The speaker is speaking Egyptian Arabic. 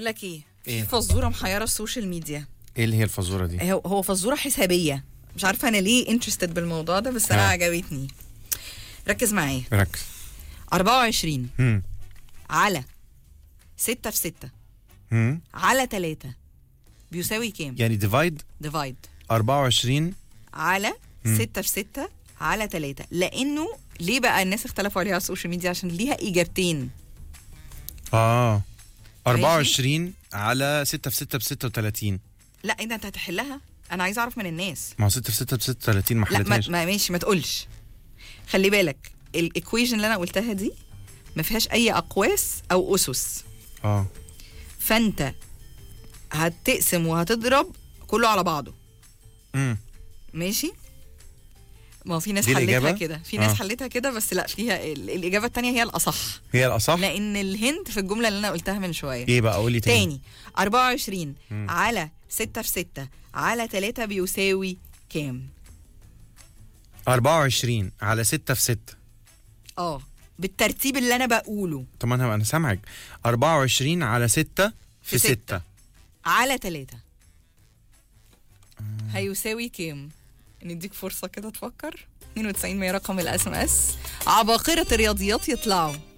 لك ايه إيه؟ في فزوره محيره السوشيال ميديا ايه اللي هي الفزوره دي هو هو فزوره حسابيه مش عارفه انا ليه انترستد بالموضوع ده بس انا ها. عجبتني ركز معايا ركز 24 هم. على 6 في 6 هم. على 3 بيساوي كام يعني ديفايد ديفايد 24 على مم. 6 في 6 على 3 لانه ليه بقى الناس اختلفوا عليها على السوشيال ميديا عشان ليها اجابتين اه 24 على 6 في 6 ب 36 لا ايه ده انت هتحلها انا عايزه اعرف من الناس ما هو 6 في 6 ب 36 ما لا ما, حلتهاش ما ماشي ما تقولش خلي بالك الايكويجن اللي انا قلتها دي ما فيهاش اي اقواس او اسس اه فانت هتقسم وهتضرب كله على بعضه امم ماشي ما هو في ناس دي حلتها الإجابة؟ كده في ناس آه. حلتها كده بس لا فيها ال- الاجابه الثانيه هي الاصح هي الاصح لان الهنت في الجمله اللي انا قلتها من شويه ايه بقى قولي تاني تاني 24 مم. على 6 في 6 على 3 بيساوي كام 24 على 6 في 6 اه بالترتيب اللي انا بقوله طب ما انا انا سامعك 24 على 6 في في ستة. 6 على 3 هيساوي كام نديك فرصة كده تفكر 92 100 رقم الاس ام اس عباقرة الرياضيات يطلعوا